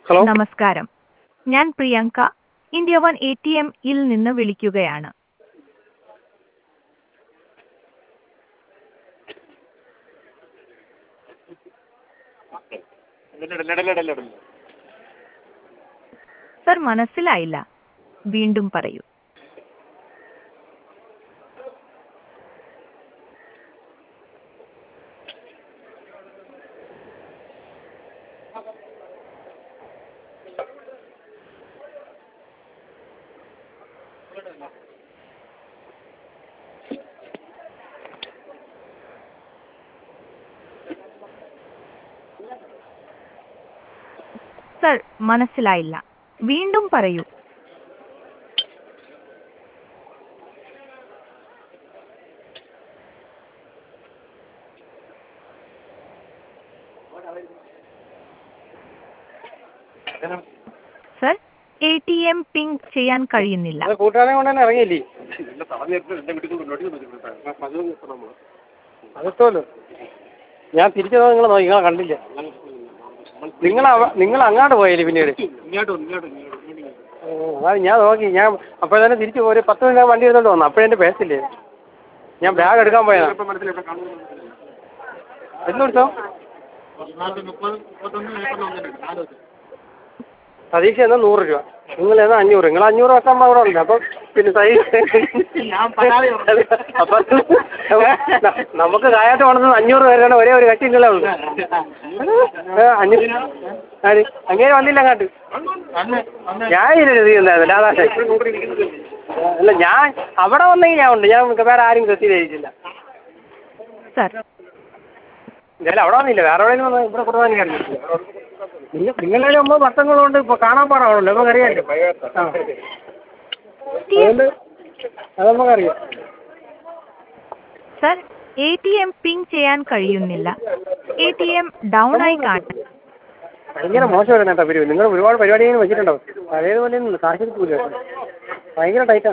hello നമസ്കാരം ഞാൻ Priyanka India one A T എമ്മിൽ നിന്ന് വിളിക്കുകയാണ് സർ മനസ്സിലായില്ല വീണ്ടും പറയൂ സർ മനസ്സിലായില്ല വീണ്ടും പറയൂ sir A T M pin ചെയ്യാൻ കഴിയുന്നില്ല അത് കൂട്ടുകാരെ കൊണ്ട് തന്നെ ഇറങ്ങിയില്ലേ അതെത്തുമല്ലോ ഞാൻ തിരിച്ചത് നിങ്ങൾ നോക്കി നിങ്ങളെ കണ്ടില്ല നിങ്ങൾ നിങ്ങൾ അങ്ങോട്ട് പോയില്ലേ പിന്നീട് ഓ, അത് ഞാൻ നോക്കി ഞാൻ അപ്പോൾ തന്നെ തിരിച്ച് ഒരു പത്ത് മിനിറ്റ് വണ്ടി എടുത്തോണ്ട് വന്നു അപ്പോഴെൻ്റെ പേസില്ലേ ഞാൻ ബാഗ് എടുക്കാൻ പോയതാ എന്ത് വിളിച്ചോ സതീഷ് എന്നാൽ നൂറ് രൂപ നിങ്ങൾ എന്നാൽ അഞ്ഞൂറ് നിങ്ങൾ അഞ്ഞൂറ് വെക്കാൻ അവിടെ ഉണ്ട് അപ്പം പിന്നെ സതീഷ് അപ്പം നമുക്ക് കായത്ത് വേണമെന്ന് അഞ്ഞൂറ് പേരാണ് ഒരേ ഒരു കക്ഷി നിങ്ങളെ ഉള്ളു ഏ, അഞ്ഞൂറ് ആര് അങ്ങനെ വന്നില്ല അങ്ങോട്ട് ഞാൻ ഇതിന് ചെയ്യുന്നത് രാധാശായി അല്ല ഞാൻ അവിടെ വന്നെങ്കിൽ ഞാൻ ഉണ്ട് ഞാൻ വേറെ ആരും കത്തിയില്ല സർ എന്തായാലും അവിടെ വന്നില്ല വേറെ എവിടെയെങ്കിലും വന്നാൽ ഇവിടെ കൊടുത്താൽ അറിയില്ല നിങ്ങൾ നിങ്ങളുടെ ഒമ്പത് വർഷങ്ങളുണ്ട് ഇപ്പോൾ കാണാൻ പാടാണല്ലോ നമുക്കറിയാമല്ലോ ആ അതുകൊണ്ട് അത് നമുക്കറിയാം sir A T M pin ചെയ്യാൻ കഴിയുന്നില്ല എ ടി എം ഡൗൺ ആയി കാണാൻ ഭയങ്കര മോശമായിരുന്നു കേട്ടോ പരിപാടി നിങ്ങൾ ഒരുപാട് പരിപാടികൾ വെച്ചിട്ടുണ്ടാവും പഴയതുപോലെ ഒന്നും കാശ് കിട്ടൂല ഭയങ്കര ടൈറ്റാണ്